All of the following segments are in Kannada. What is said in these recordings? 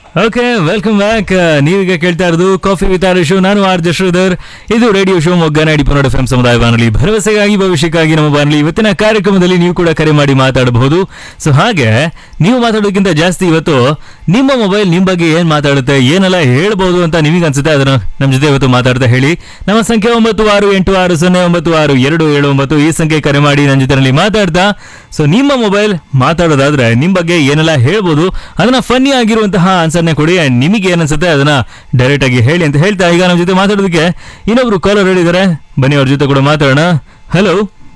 ಓಕೆ ವೆಲ್ಕಮ್ ಬ್ಯಾಕ್ ನೀವೀಗ ಕೇಳ್ತಾ ಇರೋದು ಕಾಫಿ ವಿತ್ ಆರ್ ಶೋ ನಾನು ಆರ್ ಶ್ರೀಧರ್ ಇದು ರೇಡಿಯೋ ಶೋ ಮೊಗ್ಗನಾಡಿ ಪನ್ನಡ ಎಫ್ ಸಮುದಾಯ ಬಾನುಲಿ ಭರವಸೆಗಾಗಿ ಭವಿಷ್ಯಕ್ಕಾಗಿ ನಮ್ಮ ಬಾನುಲಿ ಇವತ್ತಿನ ಕಾರ್ಯಕ್ರಮದಲ್ಲಿ ನೀವು ಕೂಡ ಕರೆ ಮಾಡಿ ಮಾತಾಡಬಹುದು ಸೊ ಹಾಗೆ ನೀವು ಮಾತಾಡೋದಕ್ಕಿಂತ ಜಾಸ್ತಿ ಇವತ್ತು ನಿಮ್ಮ ಮೊಬೈಲ್ ನಿಮ್ಮ ಬಗ್ಗೆ ಏನ್ ಮಾತಾಡುತ್ತೆ ಏನೆಲ್ಲ ಹೇಳ್ಬೋದು ಅಂತ ನಿಮಗೆ ಅನ್ಸುತ್ತೆ ಅದನ್ನ ನಮ್ಮ ಜೊತೆ ಇವತ್ತು ಮಾತಾಡ್ತಾ ಹೇಳಿ ನಮ್ಮ ಸಂಖ್ಯೆ ಒಂಬತ್ತು ಆರು ಎಂಟು ಆರು ಸೊನ್ನೆ ಒಂಬತ್ತು ಆರು ಎರಡು ಏಳು ಒಂಬತ್ತು ಈ ಸಂಖ್ಯೆ ಕರೆ ಮಾಡಿ ನನ್ನ ಜೊತೆನಲ್ಲಿ ಮಾತಾಡ್ತಾ ಸೊ ನಿಮ್ಮ ಮೊಬೈಲ್ ಮಾತಾಡೋದಾದ್ರೆ ನಿಮ್ಮ ಬಗ್ಗೆ ಏನೆಲ್ಲ ಹೇಳ್ಬೋದು ಅದನ್ನ ಫನ್ನಿ ಆಗಿರುವಂತಹ ಆನ್ಸರ್ನೇ ಕೊಡಿ and ನಿಮಗೆ ಏನನ್ಸುತ್ತೆ ಅದನ್ನ ಡೈರೆಕ್ಟ್ ಆಗಿ ಹೇಳಿ ಅಂತ ಹೇಳ್ತಾ ಈಗ ನಮ್ಮ ಜೊತೆ ಮಾತಾಡೋದಕ್ಕೆ ಇನ್ನೊಬ್ರು ಕಾಲರ್ ಹೇಳಿದ್ದಾರೆ ಬನ್ನಿ ಅವ್ರ ಜೊತೆ ಕೂಡ ಮಾತಾಡೋಣ ಹಲೋ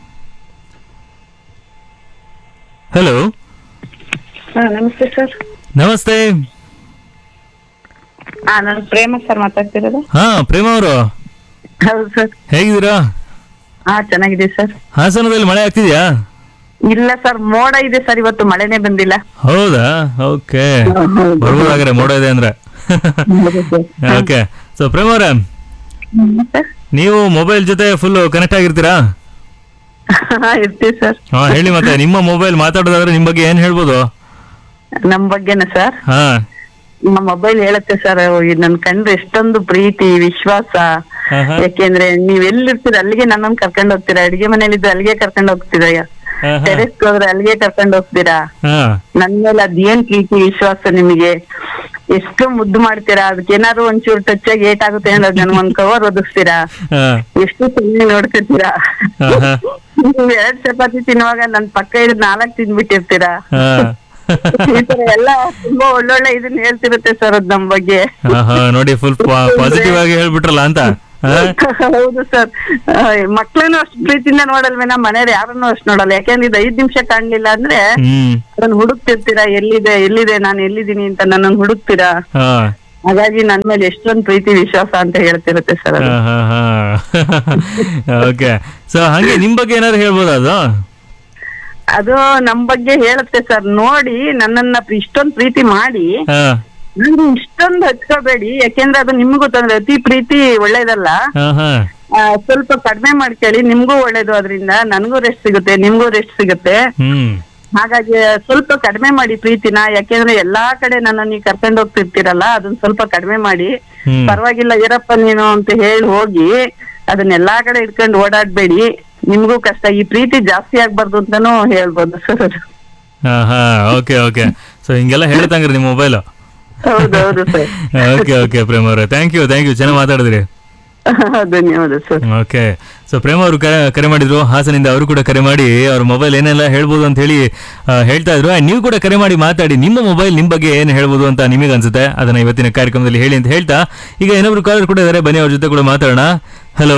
ಹಲೋ ಹಾ ನಮಸ್ತೆ ಸರ್ ನಮಸ್ತೆ ಹಾ ನಾನು ಪ್ರೇಮ ಸರ್ ಮಾತಾಡ್ತಿರೋದು ಹಾ ಪ್ರೇಮ ಅವರು ಹೌದು ಸರ್ ಹೇಗಿದ್ದೀರಾ ಹಾ ಚೆನ್ನಾಗಿದೆ ಸರ್ ಹಾಸನದಲ್ಲಿ ಮಳೆ ಆಗ್ತಿದ್ಯಾ ಇಲ್ಲ ಸರ್ ಮೋಡ ಇದೆ ಸರ್ ಇವತ್ತು ಮಳೆನೇ ಬಂದಿಲ್ಲ ಹೌದಾ ಓಕೆ ಬರ್ಬೋದಾಗ್ರೆ ಮೋಡ ಇದೆ ಅಂದ್ರೆ ಓಕೆ ಸೊ ಪ್ರೇಮ ಅವರೇ ಸರ್ ನೀವು ಮೊಬೈಲ್ ಜೊತೆ ಫುಲ್ ಕನೆಕ್ಟ್ ಆಗಿರ್ತೀರಾ ಇರ್ತೀವಿ ಸರ್ ಹಾ ಹೇಳಿ ಮತ್ತೆ ನಿಮ್ಮ ಮೊಬೈಲ್ ಮಾತಾಡೋದಾದ್ರೆ ನಿಮ್ ಬಗ್ಗೆ ಏನ್ ಹೇಳ್ಬೋದು ನಮ್ ಬಗ್ಗೆನ ಸರ್ ಹಾ ನಮ್ಮ ಮೊಬೈಲ್ ಹೇಳುತ್ತೆ ಸರ್ ನನ್ ಕಂಡ್ರೆ ಎಷ್ಟೊಂದು ಪ್ರೀತಿ ವಿಶ್ವಾಸ ಆಹಾ. ಯಾಕೆಂದ್ರೆ ನೀವ್ ಎಲ್ಲಿರ್ತೀರ ಅಲ್ಲಿಗೆ ನನ್ನನ್ನು ಕರ್ಕೊಂಡ್ ಹೋಗ್ತೀರಾ ಅಡಿಗೆ ಮನೇಲಿದ್ದು ಅಲ್ಲಿಗೆ ಕರ್ಕೊಂಡ್ ಹೋಗ್ತೀರಾ ಆಹಾ. ಟೆರೆಸ್ ಹೋದ್ರೆ ಅಲ್ಲಿಗೆ ಕರ್ಕೊಂಡ್ ಹೋಗ್ತೀರಾ ಹಾ ನನ್ ಮೇಲೆ ಅದೇನ್ ಪ್ರೀತಿ ವಿಶ್ವಾಸ ನಿಮಗೆ ಎಷ್ಟು ಮುದ್ದು ಮಾಡ್ತೀರಾ ಅದಕ್ಕೆ ಏನಾದ್ರು ಒಂಚೂರು ಟಚ್ ಆಗಿ ಏಟ್ ಆಗುತ್ತೆ ಅಂದ್ರೆ ನನ್ ಒಂದ್ ಕವರ್ ಒದಗಿಸ್ತೀರಾ ಹಾ ಎಷ್ಟು ಚೆನ್ನಾಗಿ ನೋಡ್ಕೊತೀರಾ ಆಹಾ. ನೀವ್ ಎರಡ್ ಚಪಾತಿ ತಿನ್ನುವಾಗ ನನ್ ಪಕ್ಕ ಹಿಡಿದು ನಾಲ್ಕ್ ತಿಂದ್ಬಿಟ್ಟಿರ್ತೀರಾ ಹಾ ಈ ತರ ಎಲ್ಲ ತುಂಬಾ ಒಳ್ಳೊಳ್ಳೆ ಇದನ್ನ ಹೇಳ್ತಿರುತ್ತೆ ಸರ್ ಅದ್ ನಮ್ ಬಗ್ಗೆ ಆಹಾ, ನೋಡಿ ಫುಲ್ ಪಾಸಿಟಿವ್ ಆಗಿ ಹೇಳ್ಬಿಟ್ರಲ್ಲ ಅಂತ ಹಾ? ಹೌದು ಸರ್ ಮಕ್ಳನ್ನು ಅಷ್ಟು ಪ್ರೀತಿಯಿಂದ ನೋಡಲ್ವೇನಾ ಮನೇಲಿ ಯಾರನ್ನು ಅಷ್ಟು ನೋಡಲ್ಲ ಯಾಕೆಂದ್ರೆ ಇದು ಐದ್ ನಿಮಿಷ ಕಾಣ್ಲಿಲ್ಲ ಅಂದ್ರೆ ಹ್ಮ್ ಅದನ್ನ ಹುಡುಕ್ತಿರ್ತೀರಾ ಎಲ್ಲಿದೆ ಎಲ್ಲಿದೆ ನಾನು ಎಲ್ಲಿದ್ದೀನಿ ಅಂತ ನನ್ನನ್ನು ಹುಡುಕ್ತೀರಾ ಹಾ ಹಾಗಾಗಿ ನನ್ ಮೇಲೆ ಎಷ್ಟೊಂದು ಪ್ರೀತಿ ವಿಶ್ವಾಸ ಅಂತ ಹೇಳ್ತಿರುತ್ತೆ ಸರ್ ಅದು ಹಾ ಹಾ ಓಕೆ ಸೊ ಹಂಗೆ ನಿಮ್ ಬಗ್ಗೆ ಏನಾದ್ರು ಹೇಳ್ಬೋದಾ ಅದು ಅದು ನಮ್ ಬಗ್ಗೆ ಹೇಳುತ್ತೆ ಸರ್ ನೋಡಿ ನನ್ನನ್ನ ಇಷ್ಟೊಂದು ಪ್ರೀತಿ ಮಾಡಿ ಹಾ ನಂಗೆ ಇಷ್ಟೊಂದು ಹಚ್ಕೋಬೇಡಿ ಯಾಕೆಂದ್ರೆ ಅದು ನಿಮ್ಗೂ ಗೊತ್ತಂದ್ರೆ ಅತಿ ಪ್ರೀತಿ ಒಳ್ಳೇದಲ್ಲ ಹಾ ಹಾ ಆ, ಸ್ವಲ್ಪ ಕಡಿಮೆ ಮಾಡ್ಕೊಳ್ಳಿ ನಿಮ್ಗೂ ಒಳ್ಳೇದು ಅದರಿಂದ ನನ್ಗೂ ರೆಸ್ಟ್ ಸಿಗುತ್ತೆ ನಿಮ್ಗೂ ರೆಸ್ಟ್ ಸಿಗುತ್ತೆ ಹ್ಮ್ ಹಾಗಾಗಿ ಸ್ವಲ್ಪ ಕಡಿಮೆ ಮಾಡಿ ಪ್ರೀತಿನ ಯಾಕೆಂದ್ರೆ ಎಲ್ಲಾ ಕಡೆ ನನ್ನ ನೀವು ಕರ್ಕೊಂಡು ಹೋಗ್ತಿರ್ತೀರಲ್ಲ ಅದನ್ನ ಸ್ವಲ್ಪ ಕಡಿಮೆ ಮಾಡಿ ಹ್ಮ್ ಪರವಾಗಿಲ್ಲ ಇರಪ್ಪ ನೀನು ಅಂತ ಹೇಳಿ ಹೋಗಿ ಅದನ್ನ ಎಲ್ಲಾ ಕಡೆ ಇಟ್ಕೊಂಡು ಓಡಾಡ್ಬೇಡಿ ನಿಮ್ಗೂ ಕಷ್ಟ ಈ ಪ್ರೀತಿ ಜಾಸ್ತಿ ಆಗ್ಬಾರ್ದು ಅಂತಾನು ಹೇಳ್ಬೋದು ಸರ್ ಹಾ ಹಾ ಓಕೆ ಓಕೆ ಸೊ ಹಿಂಗೆಲ್ಲ ಹೇಳ್ತಂಗ್ರಿ ನಿಮ್ಮ ಮೊಬೈಲ್ ಹೌದೌದು ಸರ್ ಓಕೆ ಓಕೆ ಪ್ರೇಮ್ ಅವರೇ ಥ್ಯಾಂಕ್ ಯು ಥ್ಯಾಂಕ್ ಯು ಚೆನ್ನಾಗಿ ಮಾತಾಡಿದ್ರಿ ಧನ್ಯವಾದ ಸರ್ ಓಕೆ ಸೊ ಪ್ರೇಮ ಅವರು ಕರೆ ಕರೆ ಮಾಡಿದ್ರು ಹಾಸನಿಂದ ಅವರು ಕೂಡ ಕರೆ ಮಾಡಿ ಅವ್ರ ಮೊಬೈಲ್ ಏನೆಲ್ಲ ಹೇಳ್ಬೋದು ಅಂತ ಹೇಳಿ ಆ, ಹೇಳ್ತಾ ಇದ್ರು And ನೀವು ಕೂಡ ಕರೆ ಮಾಡಿ ಮಾತಾಡಿ ನಿಮ್ಮ ಮೊಬೈಲ್ ನಿಮ್ಮ ಬಗ್ಗೆ ಏನು ಹೇಳ್ಬೋದು ಅಂತ ನಿಮಗೆ ಅನ್ಸುತ್ತೆ ಅದನ್ನ ಇವತ್ತಿನ ಕಾರ್ಯಕ್ರಮದಲ್ಲಿ ಹೇಳಿ ಅಂತ ಹೇಳ್ತಾ ಈಗ ಇನ್ನೊಬ್ರು ಕಾಲರ್ ಕೂಡ ಇದ್ದಾರೆ ಬನ್ನಿ ಅವ್ರ ಜೊತೆ ಕೂಡ ಮಾತಾಡೋಣ ಹಲೋ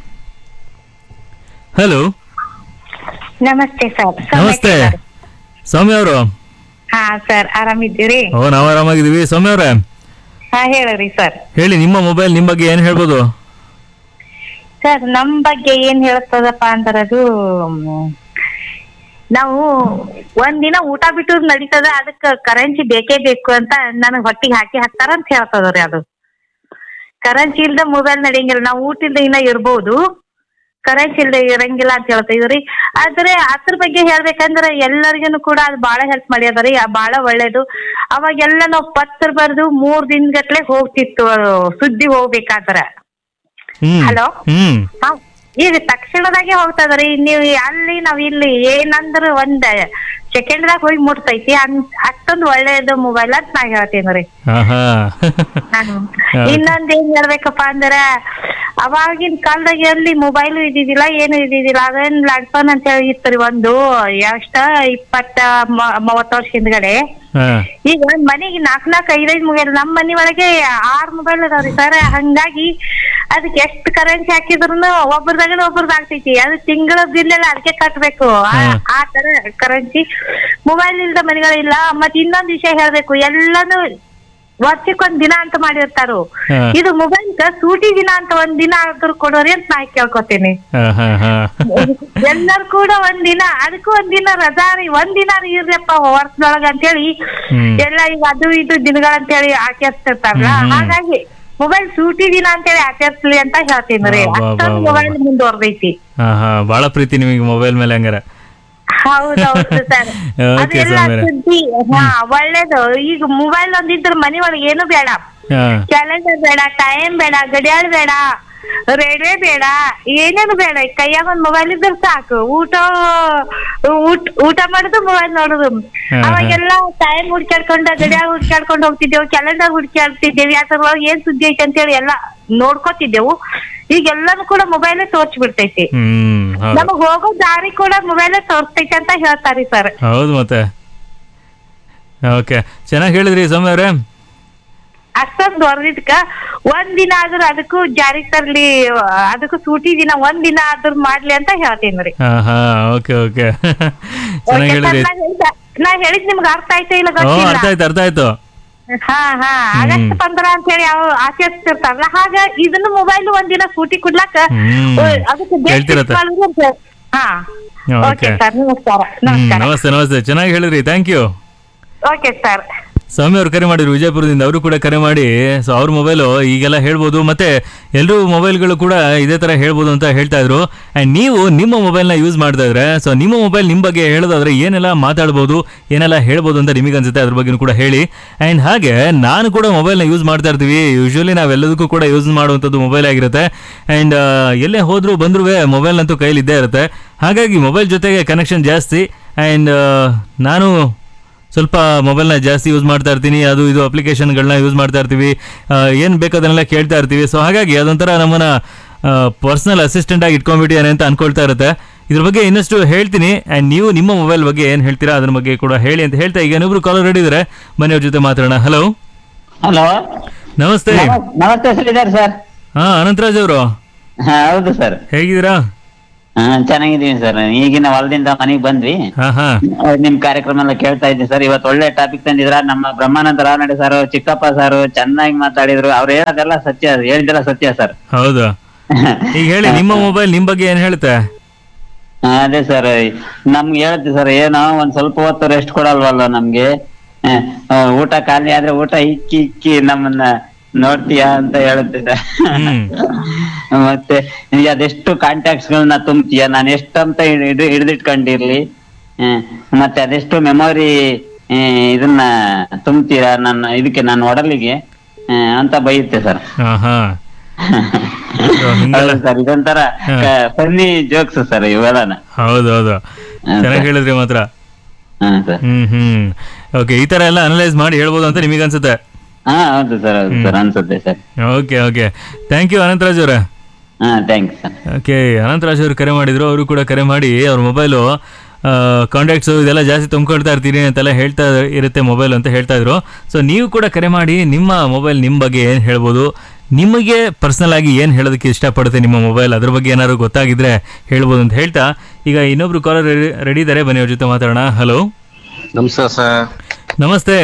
ಹಲೋ ನಮಸ್ತೆ ಸರ್ ನಮಸ್ತೆ ಸೌಮ್ಯ ಅವರು ಹಾ ಸರ್ ಆರಾಮಿದ್ದೀರಿ ಓ ನಾವು ಆರಾಮಾಗಿದ್ದೀವಿ ಸೌಮ್ಯ ಅವರೇ ಹಾ ಹೇಳ್ರಿ ಸರ್ ಹೇಳಿ ನಿಮ್ಮ ಮೊಬೈಲ್ ನಿಮ್ಮ ಬಗ್ಗೆ ಏನು ಹೇಳ್ಬೋದು ಸರ್ ನಮ್ ಬಗ್ಗೆ ಏನ್ ಹೇಳ್ತದಪ್ಪ ಅಂದ್ರ ಅದು ಮ್, ನಾವು ಒಂದಿನ ಊಟ ಬಿಟ್ಟು ನಡೀತದ ಅದಕ್ಕ ಕರೆನ್ಸಿ ಬೇಕೇ ಬೇಕು ಅಂತ ನನಗ್ ಹೊಟ್ಟಿಗೆ ಹಾಕಿ ಹಾಕ್ತಾರ ಅಂತ ಹೇಳ್ತದ್ರಿ ಅದು ಕರೆನ್ಸಿ ಇಲ್ದ ಮೊಬೈಲ್ ನಡೆಯಂಗಿಲ್ಲ ನಾವು ಊಟ ಇಲ್ದ ಇನ್ನ ಇರ್ಬೋದು ಕರೆನ್ಸಿ ಇಲ್ದ ಇರಂಗಿಲ್ಲ ಅಂತ ಹೇಳ್ತಿದ್ರಿ ಆದ್ರೆ ಅದ್ರ ಬಗ್ಗೆ ಹೇಳ್ಬೇಕಂದ್ರ ಎಲ್ಲರಿಗೂ ಕೂಡ ಅದು ಬಾಳ ಹೆಲ್ಪ್ ಮಾಡ್ಯದರಿ ಬಾಳ ಒಳ್ಳೇದು ಅವಾಗೆಲ್ಲ ನಾವು ಪತ್ರ ಬರ್ದು ಮೂರ್ ದಿನಗಟ್ಲೆ ಹೋಗ್ತಿತ್ತು ಅದು ಸುದ್ದಿ ಹೋಗ್ಬೇಕಾದ್ರ ಹ್ಮ್ Hello? ಹ್ಮ್ ಹಾ, ಈಗ ತಕ್ಷಣದಾಗೆ ಹೋಗ್ತದ್ರಿ ನೀವು ಅಲ್ಲಿ ನಾವ್ ಇಲ್ಲಿ ಏನಂದ್ರ ಒಂದ್ ಸೆಕೆಂಡ್ದಾಗ ಹೋಗಿ ಮುಟ್ತೈತಿ ಅನ್- ಅಷ್ಟೊಂದ್ ಒಳ್ಳೇದು ಮೊಬೈಲ್ ಅಂತ ನಾ ಹೇಳ್ತೀನಿ ಹಾ ಹಾ ಇನ್ನೊಂದ್ ಏನ್ ಹೇಳ್ಬೇಕಪ್ಪ ಅಂದ್ರ ಅವಾಗಿನ ಕಾಲದಾಗ ಎಲ್ಲಿ ಮೊಬೈಲ್ ಇದ್ದಿದ್ದಿಲ್ಲ ಏನು ಇದ್ದಿದ್ದಿಲ್ಲ ಅದೇನ್ ಲ್ಯಾಂಡ್ಫೋನ್ ಅಂತ ಹೇಳಿ ಇತ್ರಿ ಒಂದು ಎಷ್ಟ ಇಪ್ಪತ್ತ ಮ- ಮೂವತ್ತ್ ವರ್ಷ ಹಿಂದ್ಗಡೆ ಹಾ ಈಗ ಒಂದ್ ಮನೆಗೆ ನಾಲ್ಕ್ ನಾಲ್ಕ್ ಐದೈದ್ ಮೊಬೈಲ್ ನಮ್ ಮನಿ ಒಳಗೆ ಆರ್ ಮೊಬೈಲ್ ಅದಾವ್ರಿ ಸರ್ ಹಂಗಾಗಿ ಅದಕ್ಕೆ ಎಷ್ಟ್ ಕರೆನ್ಸಿ ಹಾಕಿದ್ರು ಒಬ್ರದಾಗ ಒಬ್ರದ್ ಆಗ್ತೈತಿ ಅದು ತಿಂಗಳ ಬಿಲ್ ಎಲ್ಲ ಅದಕ್ಕೆ ಕಟ್ಬೇಕು ಆ- ಹ್ಮ್. ಆ ತರ ಕರೆನ್ಸಿ ಮೊಬೈಲ್ ಇಲ್ದ ಮನೆಗಳಿಲ್ಲ ಮತ್ ಇನ್ನೊಂದ್ ವಿಷಯ ಹೇಳ್ಬೇಕು ಎಲ್ಲಾನು ವರ್ಷಕ್ಕೊಂದ್ ದಿನ ಅಂತ ಮಾಡಿರ್ತಾರು ಹಾ. ಇದು ಮೊಬೈಲ್ ಸೂಟಿ ದಿನ ಅಂತ ಒಂದ್ ದಿನ ಆದ್ರೂ ಕೊಡೋರಿ ಅಂತ ನಾ ಕೇಳ್ಕೊತೀನಿ ಹಾ ಹಾ ಹಾ ಎಲ್ಲರೂ ಕೂಡ ಒಂದ್ ದಿನ ಅದಕ್ಕೂ ಒಂದ್ ದಿನ ರಜಾ ರೀ ಒಂದ್ ದಿನ ರೀ ಇರ್ರಪ್ಪ ವರ್ಷದೊಳಗ ಅಂತೇಳಿ ಹ್ಮ್. ಎಲ್ಲ ಈಗ ಅದು ಇದು ದಿನಗಳಂತೇಳಿ ಆಚರಿಸ್ತಿರ್ತಾರಲ್ಲ ಹ್ಮ್, ಹ್ಮ್. ಹಾಗಾಗಿ ಮೊಬೈಲ್ ಸೂಟಿ ದಿನ ಅಂತೇಳಿ ಆಚರಿಸ್ಲಿ ಅಂತ ಹೇಳ್ತೀನಿ ರೀ ವಾ, ವಾ, ಅಷ್ಟೊಂದು ವಾ, ವಾ. ಮೊಬೈಲ್ ಮುಂದುವರ್ದೈತಿ ಹಾ ಹಾ ಬಾಳ ಪ್ರೀತಿ ನಿಮಗೆ ಮೊಬೈಲ್ ಮೇಲೆ ಹಂಗಾರೆ ಹೌದೌದು ಸರ್ Okay, ಅದೆಲ್ಲ ಸೌಮ್ಯರೇ. ಸುದ್ದಿ ಹಾ ಒಳ್ಳೇದು ಈಗ ಮೊಬೈಲ್ ಒಂದಿದ್ರೆ ಮನಿ ಒಳಗೆ ಏನು ಬೇಡ ಹಾ ಕ್ಯಾಲೆಂಡರ್ ಬೇಡ ಟೈಮ್ ಬೇಡ ಗಡಿಯಾಳ ಬೇಡ ರೇಡಿಯೋ ಬೇಡ ಏನೇನು ಬೇಡ ಈ ಕೈಯಾಗ ಒಂದ್ ಮೊಬೈಲ್ ಇದ್ರೆ ಸಾಕು ಊಟ ಊಟ ಊಟ ಮಾಡುದು ಮೊಬೈಲ್ ನೋಡುದು ಹಾ, ಹಾ. ಅವಾಗೆಲ್ಲ ಟೈಮ್ ಹುಡ್ಕ್ಯಾಡ್ಕೊಂಡ ಗಡಿಯಾಳ ಹುಡ್ಕ್ಯಾಡ್ಕೊಂಡು ಹೋಗ್ತಿದ್ದೆವು ಕ್ಯಾಲೆಂಡರ್ ಹುಡ್ಕ್ಯಾಡ್ತಿದ್ದೇವೆ ಅದ್ರೊಳಗೆ ಏನ್ ಸುದ್ದಿ ಐತೆ ಅಂತೇಳಿ ಎಲ್ಲ ನೋಡ್ಕೋತಿದ್ದೆವು ಈಗ ಎಲ್ಲಾನು ಕೂಡ ಮೊಬೈಲೇ ತೋರ್ಸಿ ಬಿಡ್ತೈತಿ ಹ್ಮ್ ಹೌದು ನಮಗ್ ಹೋಗೋ ದಾರಿ ಕೂಡ ಮೊಬೈಲೇ ತೋರಿಸ್ತೈತೆ ಅಂತ ಹೇಳ್ತಾರಿ ಸರ್ ಹೌದು ಮತ್ತೆ ಓಕೆ ಚೆನ್ನಾಗಿ ಹೇಳಿದ್ರಿ ಸೌಮ್ಯ ಅವರೇ ಅಷ್ಟೊಂದು ಹೊರದಿದ್ಕ ಒಂದ್ ದಿನ ಆದ್ರೂ ಅದಕ್ಕೂ ಜಾರಿ ತರ್ಲಿ ಅದಕ್ಕೂ ಸೂಟಿ ದಿನ ಒಂದ್ ದಿನ ಆದ್ರೂ ಮಾಡ್ಲಿ ಅಂತ ಹೇಳ್ತೀನಿ ಹಾ ಹಾ ಓಕೆ ಓಕೆ ಚೆನ್ನಾಗಿ ಹೇಳಿದ್ರಿ ನಾ ಹೇಳಿದ್ ನಿಮ್ಗೆ ಅರ್ಥ ಆಯ್ತಾ ಇಲ್ಲ ಓ ಗೊತ್ತಿಲ್ಲ ಅರ್ಥ ಆಯ್ತು ಅರ್ಥ ಆಯ್ತು ಹಾ ಹಾ ಆಗಸ್ಟ್ ಪಂದ್ರ ಅಂತ ಹೇಳಿ ಯಾವ ಆಚರಿಸ್ತಿರ್ತಾರಲ್ಲ ಹಾಗ ಇದನ್ನು ಮೊಬೈಲ್ ಒಂದಿನ ಸೂಟಿ ಕೊಡ್ಲಾಕ ಹ್ಮ್. ಓ, ಅದಕ್ಕೆ ಬೇಗ ಹೇಳ್ತಿರತ್ತೆ. fix ಮಾಡೋದು ಅಂತ ಹೇಳಿ. ಹಾ Okay. ಓಕೆ ಸರ್ ನಮಸ್ಕಾರ ಹ್ಮ್ ನಮಸ್ಕಾರ ನಮಸ್ತೆ ನಮಸ್ತೆ ಚೆನ್ನಾಗಿ ಹೇಳಿದ್ರಿ thank you okay sir Swamy ಅವ್ರು ಕರೆ ಮಾಡಿದ್ರು ವಿಜಯಪುರದಿಂದ ಅವರು ಕೂಡ ಕರೆ ಮಾಡಿ ಸೊ ಅವ್ರ ಮೊಬೈಲು ಈಗೆಲ್ಲ ಹೇಳ್ಬೋದು ಮತ್ತೆ ಎಲ್ಲರೂ ಮೊಬೈಲ್ಗಳು ಕೂಡ ಇದೇ ತರ ಹೇಳ್ಬೋದು ಅಂತ ಹೇಳ್ತಾ ಇದ್ರು ಅಂಡ್ ನೀವು ನಿಮ್ಮ ಮೊಬೈಲ್ನ ಯೂಸ್ ಮಾಡ್ತಾ ಇದ್ರೆ ಸೊ ನಿಮ್ಮ ಮೊಬೈಲ್ ನಿಮ್ಮ ಬಗ್ಗೆ ಹೇಳೋದಾದ್ರೆ ಏನೆಲ್ಲ ಮಾತಾಡ್ಬೋದು ಏನೆಲ್ಲ ಹೇಳ್ಬೋದು ಅಂತ ನಿಮಗೆ ಅನ್ಸುತ್ತೆ ಅದ್ರ ಬಗ್ಗೆ ಕೂಡ ಹೇಳಿ ಅಂಡ್ ಹಾಗೆ ನಾನು ಕೂಡ ಮೊಬೈಲ್ನ ಯೂಸ್ ಮಾಡ್ತಾ ಇರ್ತೀವಿ ಯೂಶುವಲಿ ನಾವೆಲ್ಲದಕ್ಕೂ ಕೂಡ ಯೂಸ್ ಮಾಡುವಂಥದ್ದು ಮೊಬೈಲ್ ಆಗಿರುತ್ತೆ ಅಂಡ್ ಎಲ್ಲೇ ಹೋದ್ರು ಬಂದ್ರೂ ಮೊಬೈಲ್ ಅಂತೂ ಕೈಲಿ ಇದ್ದೇ ಇರುತ್ತೆ ಹಾಗಾಗಿ ಮೊಬೈಲ್ ಜೊತೆಗೆ ಕನೆಕ್ಷನ್ ಜಾಸ್ತಿ ಅಂಡ್ ನಾನು ಸ್ವಲ್ಪ ಮೊಬೈಲ್ನ ಜಾಸ್ತಿ ಯೂಸ್ ಮಾಡ್ತಾ ಇರ್ತೀನಿ ಅದು ಇದು ಅಪ್ಲಿಕೇಶನ್ಗಳನ್ನ ಯೂಸ್ ಮಾಡ್ತಾ ಇರ್ತೀವಿ ಏನು ಬೇಕು ಅದನ್ನೆಲ್ಲ ಕೇಳ್ತಾ ಇರ್ತೀವಿ ಸೊ ಹಾಗಾಗಿ ಅದೊಂಥರ ನಮ್ಮನ್ನ ಪರ್ಸನಲ್ ಅಸಿಸ್ಟೆಂಟ್ ಆಗಿ ಇಟ್ಕೊಂಡ್ಬಿಟ್ಟಿಯಾನೆ ಅಂತ ಅನ್ಕೊಳ್ತಾ ಇರುತ್ತೆ ಇದ್ರ ಬಗ್ಗೆ ಇನ್ನಷ್ಟು ಹೇಳ್ತೀನಿ ಆ್ಯಂಡ್ ನೀವು ನಿಮ್ಮ ಮೊಬೈಲ್ ಬಗ್ಗೆ ಏನು ಹೇಳ್ತೀರಾ ಅದ್ರ ಬಗ್ಗೆ ಕೂಡ ಹೇಳಿ ಅಂತ ಹೇಳ್ತಾ ಈಗ ಇನ್ನೊಬ್ರು ಕಾಲರ್ ರೆಡಿ ಇದ್ದಾರೆ ಮನೆಯವ್ರ ಜೊತೆ ಮಾತಾಡೋಣ ಹಲೋ ಹಲೋ ನಮಸ್ತೆ ನಮಸ್ತೆ ಶ್ರೀಧರ್ ಸರ್ ಹಾ ಅನಂತರಾಜ್ ಅವರು ಹಾ ಹೌದು ಸರ್ ಹೇಗಿದ್ದೀರಾ ಹಾ ಚೆನ್ನಾಗಿದ್ದೀನಿ ಸರ್ ಈಗಿನ ಹೊಲದಿಂದ ಮನೆಗೆ ಬಂದ್ವಿ ಹಾ ಹಾ ಅಹ್, ನಿಮ್ ಕಾರ್ಯಕ್ರಮ ಎಲ್ಲ ಕೇಳ್ತಾ ಇದ್ದೀನಿ ಸರ್ ಇವತ್ತು ಒಳ್ಳೆ ಟಾಪಿಕ್ ತಂದಿದ್ರ ನಮ್ಮ ಬ್ರಹ್ಮಾನಂದ ರಾನಡೆ ಸರ್ ಚಿಕ್ಕಪ್ಪ ಸರ್ ಚೆನ್ನಾಗಿ ಮಾತಾಡಿದ್ರು ಅವ್ರು ಹೇಳೋದೆಲ್ಲ ಸತ್ಯ ಹೇಳಿದೆಲ್ಲ ಸತ್ಯ ಸರ್ ಹೌದು ಈಗ ಹೇಳಿ ನಿಮ್ಮ ಮೊಬೈಲ್ ನಿಮ್ಮ ಬಗ್ಗೆ ಏನು ಹೇಳುತ್ತೆ ಅದೇ ಸರ್ ನಮ್ಗೆ ಹೇಳುತ್ತೆ ಸರ್ ಏನೋ ಒಂದ್ ಸ್ವಲ್ಪ ಹೊತ್ತು ರೆಸ್ಟ್ ಕೊಡಲ್ವಲ್ಲ ನಮ್ಗೆ ಅಹ್, ಅಹ್, ಊಟ ಖಾಲಿ ಆದ್ರೆ ಊಟ ಇಕ್ಕಿ ಇಕ್ಕಿ ನಮ್ಮನ್ನ ನೋಡ್ತೀಯಾ ಅಂತ ಹೇಳುತ್ತೆ ಸರ್ ಹ್ಮ್. ಮತ್ತೆ ನಿನ್ಗೆ ಅದೆಷ್ಟು ಕಾಂಟ್ಯಾಕ್ಟ್ಸ್ ಗಳನ್ನ ತುಂಬ್ತೀಯ ನಾನು ಎಷ್ಟಂತ ಹಿಡ್- ಹಿಡಿದಿಟ್ಕೊಂಡಿರ್ಲಿ ಹ್ಮ್. ಮತ್ತೆ ಅದೆಷ್ಟು ಮೆಮೊರಿ ಇದನ್ನ ತುಂಬ್ತೀರಾ ನನ್ನ ಇದಕ್ಕೆ ನನ್ನ ಒಡಲಿಗೆ ಹ್ಮ್, ಅಂತ ಬೈಯುತ್ತೆ ಸರ್ ಹಾ ಹಾ So, ಹಿಂಗೆಲ್ಲ ಹೌದು ಸರ್ ಇದೊಂಥರ ಹಾ. ಫನ್ನಿ ಜೋಕ್ಸ್ ಸರ್ ಇವೆಲ್ಲನ ಹೌದು ಹೌದು ಚೆನ್ನಾಗಿ ಹೇಳಿದ್ರಿ ಮಾತ್ರ ಹಾ ಸರ್ ಹ್ಮ್ ಹ್ಮ್ ಓಕೆ ಈ ತರ ಎಲ್ಲ ಅನಲೈಸ್ ಮಾಡಿ ಹೇಳ್ಬೋದು ಅಂತ ನಿಮಗೆ ಅನ್ಸುತ್ತೆ ಹಾ ಹೌದು ಸರ್ ಹೌದು ಸರ್ ಅನ್ಸುತ್ತೆ sir okay okay thank you Anantharaj ಅವರೇ ಹಾ ಥ್ಯಾಂಕ್ಸ್ ಸರ್ ಓಕೆ ಅನಂತರಾಜ್ ಅವರು ಕರೆ ಮಾಡಿದ್ರು ಅವರು ಕೂಡ ಕರೆ ಮಾಡಿ ಅವ್ರ ಮೊಬೈಲು ಕಾಂಟ್ಯಾಕ್ಟ್ಸು ಇದೆಲ್ಲ ಜಾಸ್ತಿ ತುಂಬ್ಕೊಳ್ತಾ ಇರ್ತೀನಿ ಅಂತೆಲ್ಲ ಹೇಳ್ತಾ ಇರುತ್ತೆ ಮೊಬೈಲ್ ಅಂತ ಹೇಳ್ತಾ ಇದ್ರು ಸೊ ನೀವು ಕೂಡ ಕರೆ ಮಾಡಿ ನಿಮ್ಮ ಮೊಬೈಲ್ ನಿಮ್ಮ ಬಗ್ಗೆ ಏನು ಹೇಳ್ಬೋದು ನಿಮಗೆ ಪರ್ಸನಲ್ ಆಗಿ ಏನು ಹೇಳೋದಕ್ಕೆ ಇಷ್ಟಪಡುತ್ತೆ ನಿಮ್ಮ ಮೊಬೈಲ್ ಅದ್ರ ಬಗ್ಗೆ ಏನಾದ್ರು ಗೊತ್ತಾಗಿದ್ರೆ ಹೇಳ್ಬೋದು ಅಂತ ಹೇಳ್ತಾ ಈಗ ಇನ್ನೊಬ್ರು ಕಾಲರ್ ರೆಡಿ ಇದ್ದಾರೆ ಬನ್ನಿ ಅವ್ರ ಜೊತೆ ಮಾತಾಡೋಣ ಹಲೋ ನಮಸ್ಕಾರ ಸರ್ ನಮಸ್ತೆ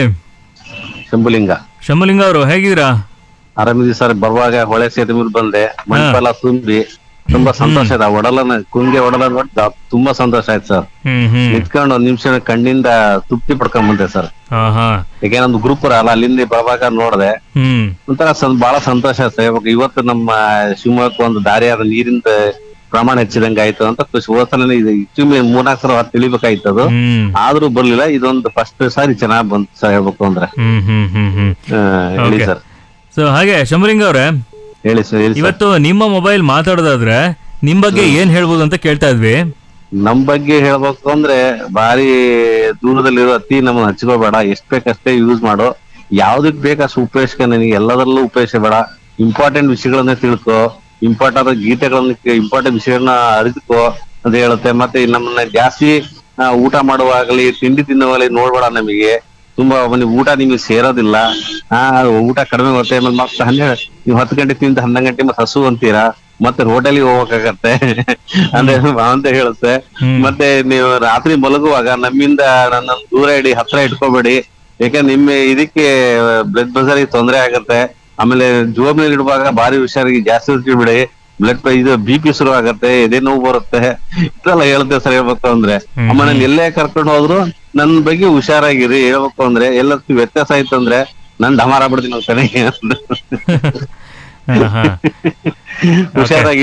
ಶಂಭುಲಿಂಗ ಶಂಭುಲಿಂಗ ಅವರು ಹೇಗಿದ್ದೀರಾ ಆರಾಮಿದೀವಿ ಸರ್ ಬರುವಾಗ ಹೊಳೆ ಸೇತುವೆ ಮೇಲೆ ಬಂದೆ ಮಂಟಪೆಲ್ಲ ತುಂಬಿ ತುಂಬಾ ಸಂತೋಷ ಆಯ್ತು ಆ ಒಡಲನ್ನ ಕುಂಗೆ ಒಡಲ ನೋಡಿ ದ- ತುಂಬಾ ಸಂತೋಷ ಆಯ್ತು ಸರ್ ಹ್ಮ್ ಹ್ಮ್ ನಿಂತ್ಕೊಂಡು ಒಂದ್ ನಿಮಿಷ ಕಣ್ಣಿಂದ ತೃಪ್ತಿ ಪಡ್ಕೊಂಡ್ ಬಂದೆ ಸರ್ ಹಾ ಹಾ ಯಾಕೆ ನಮ್ದು ಗ್ರೂಪ್ ಅಲ್ಲ ಅಲ್ಲಿಂದ ಬರುವಾಗ ನೋಡ್ದೆ ಹ್ಮ್ ಒಂಥರ ಸಂ- ಬಹಳ ಸಂತೋಷ ಆಯ್ತು ಸರ್ ಇವಾಗ ಇವತ್ತು ನಮ್ಮ ಶಿವಮೊಗ್ಗಕ್ಕೆ ಒಂದು ದಾರಿಯಾದ ನೀರಿನ ಪ್ರಮಾಣ ಹೆಚ್ಚಿದಂಗ ಆಯ್ತು ಅಂತ ಖುಷಿ ಹೋದ್ಸಲ ಇದು ಚುಮ್ಮಿ ಮೂರ್ನಾಲ್ಕು ಸಲ ಹೊತ್ತು ತಿಳಿಬೇಕಾಯ್ತು ಅದು ಹ್ಮ್ ಆದ್ರೂ ಬರ್ಲಿಲ್ಲ ಇದೊಂದು ಫಸ್ಟ್ ಸಾರಿ ಚೆನ್ನಾಗ್ ಬಂತು ಸರ್ ಹೇಳ್ಬೇಕು ಅಂದ್ರೆ ಹ್ಮ್ ಹ್ಮ್ ಹ್ಮ್ ಹ್ಮ್ ಆ, ಹೇಳಿ Okay. ಸರ್ ಸೊ ಹಾಗೆ ಶಂಭುಲಿಂಗ ಅವರೇ ಹೇಳಿ ಸರ್ ಹೇಳಿ ಸರ್ ಇವತ್ತು ನಿಮ್ಮ ಮೊಬೈಲ್ ಮಾತಾಡೋದಾದ್ರೆ ನಿಮ್ ಬಗ್ಗೆ ಏನ್ ಹೇಳ್ಬೋದು ಅಂತ ಕೇಳ್ತಾ ಇದ್ವಿ ನಮ್ ಬಗ್ಗೆ ಹೇಳ್ಬೇಕು ಅಂದ್ರೆ ಬಾರಿ ದೂರದಲ್ಲಿರೋ ಅತಿ ನಮ್ಮನ್ನ ಹಚ್ಕೋಬೇಡ ಎಷ್ಟ್ ಬೇಕಷ್ಟೇ ಯೂಸ್ ಮಾಡು ಯಾವ್ದಕ್ ಬೇಕಷ್ಟು ಉಪಯೋಗಿಸ್ಕ ನನಗೆ ಎಲ್ಲದರಲ್ಲೂ ಉಪಯೋಗಿಸಬೇಡ ಇಂಪಾರ್ಟೆಂಟ್ ವಿಷಯಗಳನ್ನ ತಿಳ್ಕೊ ಇಂಪಾರ್ಟೆಂಟ್ ಆದ ಗೀತೆಗಳನ್ನ ಇಂಪಾರ್ಟೆಂಟ್ ವಿಷಯಗಳನ್ನ ಅರಿತುಕೋ ಅಂತ ಹೇಳುತ್ತೆ ಮತ್ತೆ ನಮ್ಮನ್ನ ಜಾಸ್ತಿ ಆ, ಊಟ ಮಾಡುವಾಗಲಿ ತಿಂಡಿ ತಿನ್ನುವಾಗಲಿ ನೋಡ್ಬೇಡ ನಮಗೆ ತುಂಬಾ ಮನೆ ಊಟ ನಿಮಗೆ ಸೇರೋದಿಲ್ಲ ಆ ಊಟ ಕಡಿಮೆ ಬರುತ್ತೆ ಆಮೇಲೆ ಮತ್ತೆ ಹನ್ನೆರಡು ನೀವು ಹತ್ತು ಗಂಟೆ ತಿಂದ ಹನ್ನೊಂದು ಗಂಟೆ ಮತ್ತೆ ಹಸು ಅಂತೀರಾ ಮತ್ತೆ ಹೋಟೆಲ್ಗೆ ಹೋಗ್ಬೇಕಾಗತ್ತೆ ಅಂದ್ರೆ ಅಂತ ಹೇಳುತ್ತೆ ಹ್ಮ್. ಮತ್ತೆ ನೀವು ರಾತ್ರಿ ಮಲಗುವಾಗ ನಮ್ಮಿಂದ ನನ್ನ ದೂರ ಇಡಿ ಹತ್ರ ಇಟ್ಕೋಬೇಡಿ ಯಾಕಂದ್ರೆ ನಿಮ್ಮ ಇದಕ್ಕೆ ಬ್ಲಡ್ ಪ್ರೆಷರ್ ತೊಂದರೆ ಆಗತ್ತೆ ಆಮೇಲೆ ಜೋಬ್ನಲ್ಲಿ ಇಡುವಾಗ ಭಾರಿ ಹುಷಾರಾಗಿ ಜಾಸ್ತಿ ಇಟ್ಬಿಡಿ ಬ್ಲಡ್ ಇದು ಬಿ ಪಿ ಶುರು ಆಗತ್ತೆ ಎದೆ ನೋವು ಬರುತ್ತೆ ಇದೆಲ್ಲ ಹೇಳುತ್ತೆ ಸರ್ ಹೇಳ್ಬೇಕು ಅಂದ್ರೆ ಹ್ಮ್. ಅಮ್ಮ ನಾನು ಎಲ್ಲೇ ಕರ್ಕೊಂಡು ಹೋದ್ರು ನನ್ ಬಗ್ಗೆ ಹುಷಾರಾಗಿರಿ ಹೇಳ್ಬೇಕು ಅಂದ್ರೆ ಎಲ್ಲದಕ್ಕೂ ವ್ಯತ್ಯಾಸ ಆಯ್ತು ಅಂದ್ರೆ ನನ್ ಡಮಾರ ಬಿಡ್ತೀನಿ ಕೊನೆಗೆ ಹಾ, ಹಾ. ಹುಷಾರಾಗಿರಿ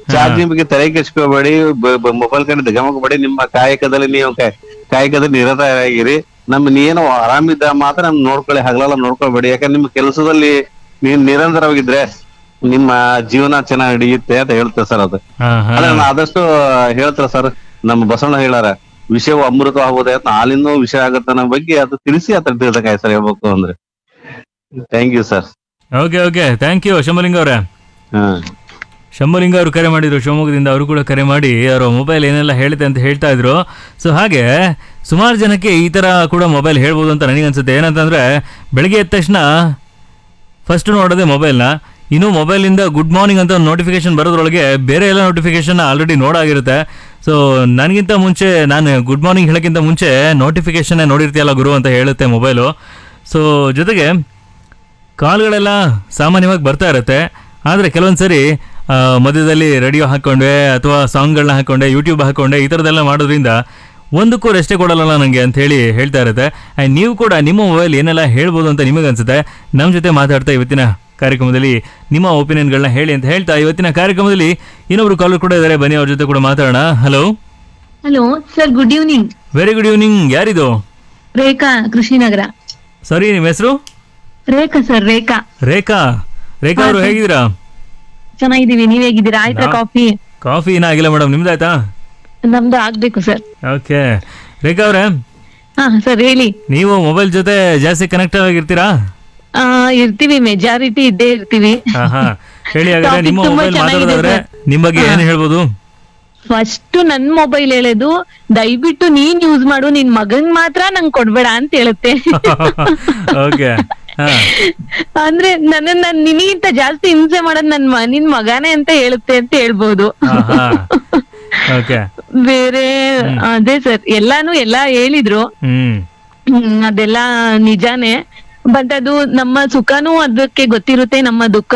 ಚಾರ್ಜಿಂಗ್ ಬಗ್ಗೆ ತಲೆ ಕೆಚ್ಕೋಬೇಡಿ ಮೊಬೈಲ್ ಕಡೆ ಗಮಕಬೇಡಿ ನಿಮ್ಮ ಕಾಯಕದಲ್ಲಿ ನೀವು ಕಾ- ಕಾಯಕದಲ್ಲಿ ನಿರತರಾಗಿರಿ ನಮ್ ನೀನು ಆರಾಮಿದ್ದ ಮಾತ್ರ ನಮ್ ನೋಡ್ಕೊಳ್ಳಿ ಹಗಲೆಲ್ಲ ನೋಡ್ಕೊಳ್ಬೇಡಿ ಯಾಕಂದ್ರೆ ನಿಮ್ಮ ಕೆಲಸದಲ್ಲಿ ನೀನ್ ನಿರಂತರವಾಗಿದ್ರೆ ನಿಮ್ಮ ಜೀವನ ಚೆನ್ನಾಗಿ ನಡೆಯುತ್ತೆ ಅಂತ ಹೇಳ್ತೇವೆ ಸರ್ ಅದು ಹಾ ಹಾ ಅಲ್ಲ ನಾನು ಆದಷ್ಟು ಹೇಳ್ತಾರೆ ಸರ್ ನಮ್ಮ ಬಸವಣ್ಣ ಹೇಳಾರ ವಿಷಯವು ಅಮೃತವಾಗುವುದೇ ಅಂತ ಹಾಲಿನೂ ವಿಷಯ ಆಗುತ್ತೆ ಅನ್ನೋ ಬಗ್ಗೆ ಅದು ತಿಳಿಸಿ ಆತರ ತಿಳ್ದಕಾಯ ಸರ್ ಹೇಳ್ಬೇಕು ಅಂದ್ರೆ thank you sir okay okay thank you Shambalinga ಅವರೇ ಹಾ ಶಂಭಲಿಂಗ ಅವರು ಕರೆ ಮಾಡಿದ್ರು ಶಿವಮೊಗ್ಗದಿಂದ ಅವರು ಕೂಡ ಕರೆ ಮಾಡಿ ಅವರ ಮೊಬೈಲ್ ಏನೆಲ್ಲ ಹೇಳುತ್ತೆ ಅಂತ ಹೇಳ್ತಾ ಇದ್ರು ಸೊ ಹಾಗೆ ಸುಮಾರು ಜನಕ್ಕೆ ಈ ಥರ ಕೂಡ ಮೊಬೈಲ್ ಹೇಳ್ಬೋದು ಅಂತ ನನಗನ್ಸುತ್ತೆ ಏನಂತಂದರೆ ಬೆಳಗ್ಗೆ ಎದ್ದ ತಕ್ಷಣ ಫಸ್ಟ್ ನೋಡೋದೇ ಮೊಬೈಲ್ನ ಇನ್ನು ಮೊಬೈಲಿಂದ ಗುಡ್ ಮಾರ್ನಿಂಗ್ ಅಂತ ನೋಟಿಫಿಕೇಶನ್ ಬರೋದ್ರೊಳಗೆ ಬೇರೆ ಎಲ್ಲ ನೋಟಿಫಿಕೇಶನ್ ಆಲ್ರೆಡಿ ನೋಡಾಗಿರುತ್ತೆ ಸೊ ನನಗಿಂತ ಮುಂಚೆ ನಾನು ಗುಡ್ ಮಾರ್ನಿಂಗ್ ಹೇಳೋಕ್ಕಿಂತ ಮುಂಚೆ ನೋಟಿಫಿಕೇಶನ್ನೇ ನೋಡಿರ್ತೀಯಲ್ಲ ಗುರು ಅಂತ ಹೇಳುತ್ತೆ ಮೊಬೈಲು ಸೊ ಜೊತೆಗೆ ಕಾಲ್ಗಳೆಲ್ಲ ಸಾಮಾನ್ಯವಾಗಿ ಬರ್ತಾ ಇರುತ್ತೆ ಆದರೆ ಕೆಲವೊಂದು ಸರಿ ಆ, ಮಧ್ಯದಲ್ಲಿ ರೇಡಿಯೋ ಹಾಕ್ಕೊಂಡೆ ಅಥವಾ ಸಾಂಗ್ಗಳನ್ನ ಹಾಕ್ಕೊಂಡೆ ಯೂಟ್ಯೂಬ್ ಹಾಕ್ಕೊಂಡೆ ಈ ಥರದ್ದೆಲ್ಲ ಮಾಡೋದ್ರಿಂದ ಒಂದಕ್ಕೂ ರೆಸ್ಟೇ ಕೊಡಲ್ಲ ನನಗೆ ಅಂತ ಹೇಳಿ ಹೇಳ್ತಾ ಇರುತ್ತೆ ಆ್ಯಂಡ್ ನೀವು ಕೂಡ ನಿಮ್ಮ ಮೊಬೈಲ್ ಏನೆಲ್ಲ ಹೇಳ್ಬೋದು ಅಂತ ನಿಮಗೆ ಅನ್ಸುತ್ತೆ ನಮ್ಮ ಜೊತೆ ಮಾತಾಡ್ತಾ ಇವತ್ತಿನ ಕಾರ್ಯಕ್ರಮದಲ್ಲಿ ನಿಮ್ಮ ಒಪಿನಿಯನ್ಗಳನ್ನ ಹೇಳಿ ಅಂತ ಹೇಳ್ತಾ ಇವತ್ತಿನ ಕಾರ್ಯಕ್ರಮದಲ್ಲಿ ಇನ್ನೊಬ್ರು ಕಾಲರ್ ಕೂಡ ಇದ್ದಾರೆ ಬನ್ನಿ ಅವ್ರ ಜೊತೆ ಕೂಡ ಮಾತಾಡೋಣ hello hello sir good evening very good evening ಯಾರಿದು ರೇಖಾ ಕೃಷಿನಗರ ಸರಿ ನಿಮ್ಮ ಹೆಸರು ರೇಖಾ ಸರ್ ರೇಖಾ ರೇಖಾ ರೇಖಾ ಅವರು ಹೇಗಿದ್ದೀರಾ ಚೆನ್ನಾಗಿದ್ದೀವಿ ನೀವ್ ಹೇಗಿದ್ದೀರಾ ಆಯ್ತಾ ನಾ- ಕಾಫಿ ಕಾಫಿ ಏನೂ ಆಗಿಲ್ಲ ಮೇಡಮ್ ನಿಮ್ದಾಯ್ತಾ ನಮ್ದು ಆಗ್ಬೇಕು ಸರ್ ಓಕೆ ರೇಖಾ ಅವರೇ ಹಾ ಸರ್ ಹೇಳಿ ನೀವು ಮೊಬೈಲ್ ಜೊತೆ ಜಾಸ್ತಿ ಕನೆಕ್ಟ್ ಆಗಿರ್ತೀರಾ ಆ ಇರ್ತೀವಿ ಮೆಜಾರಿಟಿ ಇದ್ದೇ ಇರ್ತೀವಿ ಹಾ ಹಾ ಹೇಳಿ ಹಾಗಾದ್ರೆ Topic ನಿಮ್ಮ ತುಂಬಾ ಮೊಬೈಲ್ ಚೆನ್ನಾಗಿದೆ ಮಾತಾಡೋದಾದ್ರೆ sir. ನಿಮ್ ಬಗ್ಗೆ ಏನ್ ಹೇಳ್ಬೋದು ಫಸ್ಟ್ ನನ್ ಮೊಬೈಲ್ ಹೇಳೋದು ದಯವಿಟ್ಟು ನೀನ್ ಯೂಸ್ ಮಾಡು ನಿನ್ ಮಗನ್ ಮಾತ್ರ ನಂಗ್ ಕೊಡ್ಬೇಡ ಅಂತ ಹೇಳುತ್ತೆ ಓಕೆ ಹಾ ಅಂದ್ರೆ ನನ್ನ ನನ್ ನಿನಗಿಂತ ಜಾಸ್ತಿ ಹಿಂಸೆ ಮಾಡೋದ್ ನನ್ ಮ- ನಿನ್ ಮಗನೇ ಅಂತ ಹೇಳುತ್ತೆ ಅಂತ ಹೇಳ್ಬೋದು ಹಾ ಹಾ ಓಕೆ ಬೇರೆ ಅದೇ ಸರ್ ಎಲ್ಲಾನು ಎಲ್ಲಾ ಹೇಳಿದ್ರು ಹ್ಮ್ ಹ್ಮ್ ಅದೆಲ್ಲ ನಿಜಾನೇ ಬಟ್ ಅದು ನಮ್ಮ ಸುಖನೂ ಅದಕ್ಕೆ ಗೊತ್ತಿರುತ್ತೆ ನಮ್ಮ ದುಃಖ